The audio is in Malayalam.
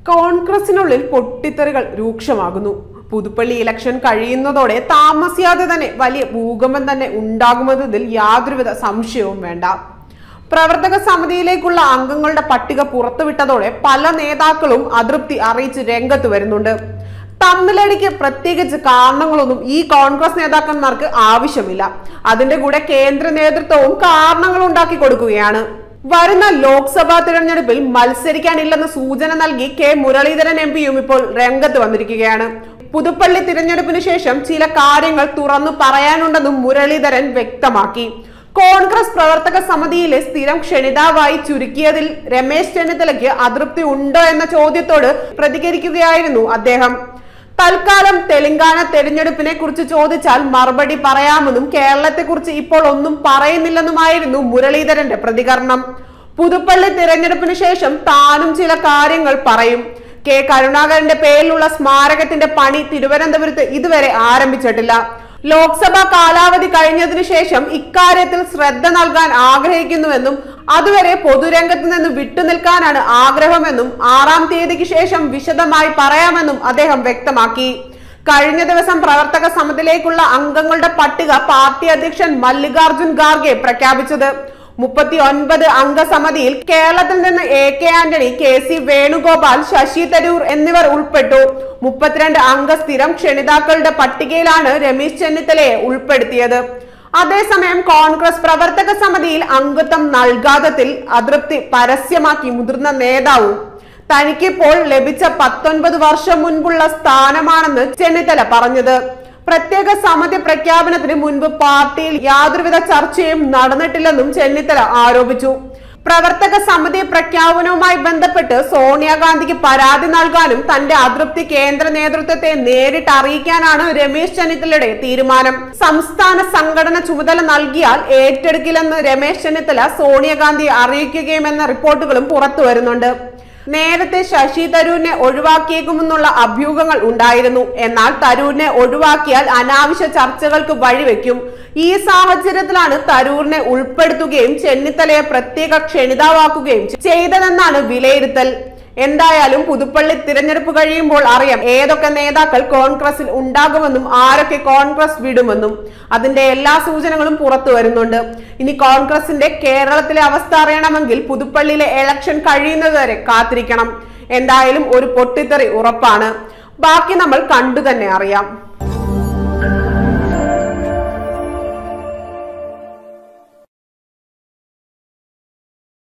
കോൺഗ്രസിനുള്ളിൽ പൊട്ടിത്തെറികൾ രൂക്ഷമാകുന്നു പുതുപ്പള്ളി ഇലക്ഷൻ കഴിയുന്നതോടെ താമസിയാതെ തന്നെ വലിയ ഭൂകമ്പം തന്നെ ഉണ്ടാകുമെന്നതിൽ യാതൊരുവിധ സംശയവും വേണ്ട പ്രവർത്തക സമിതിയിലേക്കുള്ള അംഗങ്ങളുടെ പട്ടിക പുറത്തുവിട്ടതോടെ പല നേതാക്കളും അതൃപ്തി അറിയിച്ച് രംഗത്ത് വരുന്നുണ്ട് തമ്മിലടിക്ക് പ്രത്യേകിച്ച് കാരണങ്ങളൊന്നും ഈ കോൺഗ്രസ് നേതാക്കന്മാർക്ക് ആവശ്യമില്ല അതിന്റെ കൂടെ കേന്ദ്ര നേതൃത്വവും കാരണങ്ങൾ ഉണ്ടാക്കി കൊടുക്കുകയാണ് വരുന്ന ലോക്സഭാ തിരഞ്ഞെടുപ്പിൽ മത്സരിക്കാനില്ലെന്ന് സൂചന നൽകി കെ മുരളീധരൻ എം പിയും ഇപ്പോൾ രംഗത്ത് വന്നിരിക്കുകയാണ് പുതുപ്പള്ളി തിരഞ്ഞെടുപ്പിന് ശേഷം ചില കാര്യങ്ങൾ തുറന്നു പറയാനുണ്ടെന്നും മുരളീധരൻ വ്യക്തമാക്കി കോൺഗ്രസ് പ്രവർത്തക സമിതിയിലെ സ്ഥിരം ക്ഷണിതാവായി ചുരുക്കിയതിൽ രമേശ് ചെന്നിത്തലയ്ക്ക് അതൃപ്തി ഉണ്ടോ എന്ന ചോദ്യത്തോട് പ്രതികരിക്കുകയായിരുന്നു അദ്ദേഹം തൽക്കാലം തെലങ്കാന തെരഞ്ഞെടുപ്പിനെ കുറിച്ച് ചോദിച്ചാൽ മറുപടി പറയാമെന്നും കേരളത്തെ കുറിച്ച് ഇപ്പോൾ ഒന്നും പറയുന്നില്ലെന്നുമായിരുന്നു മുരളീധരന്റെ പ്രതികരണം പുതുപ്പള്ളി തിരഞ്ഞെടുപ്പിന് ശേഷം താനും ചില കാര്യങ്ങൾ പറയും കെ കരുണാകരന്റെ പേരിലുള്ള സ്മാരകത്തിന്റെ പണി തിരുവനന്തപുരത്ത് ഇതുവരെ ആരംഭിച്ചിട്ടില്ല ലോക്സഭാ കാലാവധി കഴിഞ്ഞതിനു ശേഷം ഇക്കാര്യത്തിൽ ശ്രദ്ധ നൽകാൻ ആഗ്രഹിക്കുന്നുവെന്നും അതുവരെ പൊതുരംഗത്ത് നിന്ന് വിട്ടുനിൽക്കാനാണ് ആഗ്രഹമെന്നും ആറാം തീയതിക്ക് ശേഷം വിശദമായി പറയാമെന്നും അദ്ദേഹം വ്യക്തമാക്കി കഴിഞ്ഞ ദിവസം പ്രവർത്തക സമിതിയിലേക്കുള്ള അംഗങ്ങളുടെ പട്ടിക പാർട്ടി അധ്യക്ഷൻ മല്ലികാർജുൻ ഖാർഗെ പ്രഖ്യാപിച്ചത് മുപ്പത്തി ഒൻപത് അംഗസമിതിയിൽ കേരളത്തിൽ നിന്ന് A K Antony K C Venugopal Shashi Tharoor എന്നിവർ ഉൾപ്പെട്ടു മുപ്പത്തിരണ്ട് അംഗ സ്ഥിരം ക്ഷണിതാക്കളുടെ പട്ടികയിലാണ് രമേശ് ചെന്നിത്തലയെ ഉൾപ്പെടുത്തിയത് അതേസമയം കോൺഗ്രസ് പ്രവർത്തക സമിതിയിൽ അംഗത്വം നൽകാത്തതിൽ അതൃപ്തി പരസ്യമാക്കി മുതിർന്ന നേതാവും തനിക്കിപ്പോൾ ലഭിച്ച പത്തൊൻപത് വർഷം മുൻപുള്ള സ്ഥാനമാണെന്ന് ചെന്നിത്തല പറഞ്ഞത് പ്രത്യേക സമിതി പ്രഖ്യാപനത്തിന് മുൻപ് പാർട്ടിയിൽ യാതൊരുവിധ ചർച്ചയും നടന്നിട്ടില്ലെന്നും ചെന്നിത്തല ആരോപിച്ചു പ്രവർത്തക സമിതി പ്രഖ്യാപനവുമായി ബന്ധപ്പെട്ട് സോണിയാഗാന്ധിക്ക് പരാതി നൽകാനും തന്റെ അതൃപ്തി കേന്ദ്ര നേതൃത്വത്തെ നേരിട്ട് അറിയിക്കാനാണ് രമേശ് ചെന്നിത്തലയുടെ തീരുമാനം സംസ്ഥാന സംഘടന ചുമതല നൽകിയാൽ ഏറ്റെടുക്കില്ലെന്ന് രമേശ് ചെന്നിത്തല സോണിയാഗാന്ധിയെ അറിയിക്കുകയുമെന്ന റിപ്പോർട്ടുകളും പുറത്തു വരുന്നുണ്ട് നേരത്തെ ശശി തരൂരിനെ ഒഴിവാക്കിയേക്കുമെന്നുള്ള അഭ്യൂഹങ്ങൾ ഉണ്ടായിരുന്നു എന്നാൽ തരൂരിനെ ഒഴിവാക്കിയാൽ അനാവശ്യ ചർച്ചകൾക്ക് വഴിവെക്കും ഈ സാഹചര്യത്തിലാണ് തരൂരിനെ ഉൾപ്പെടുത്തുകയും ചെന്നിത്തലയെ പ്രത്യേക ക്ഷണിതാവാക്കുകയും ചെയ്തതെന്നാണ് വിലയിരുത്തൽ എന്തായാലും പുതുപ്പള്ളി തിരഞ്ഞെടുപ്പ് കഴിയുമ്പോൾ അറിയാം ഏതൊക്കെ നേതാക്കൾ കോൺഗ്രസിൽ ഉണ്ടാകുമെന്നും ആരൊക്കെ കോൺഗ്രസ് വിടുമെന്നും അതിന്റെ എല്ലാ സൂചനകളും പുറത്തു വരുന്നുണ്ട് ഇനി കോൺഗ്രസിന്റെ കേരളത്തിലെ അവസ്ഥ അറിയണമെങ്കിൽ പുതുപ്പള്ളിയിലെ ഇലക്ഷൻ കഴിയുന്നതുവരെ കാത്തിരിക്കണം എന്തായാലും ഒരു പൊട്ടിത്തെറി ഉറപ്പാണ് ബാക്കി നമ്മൾ കണ്ടു തന്നെ അറിയാം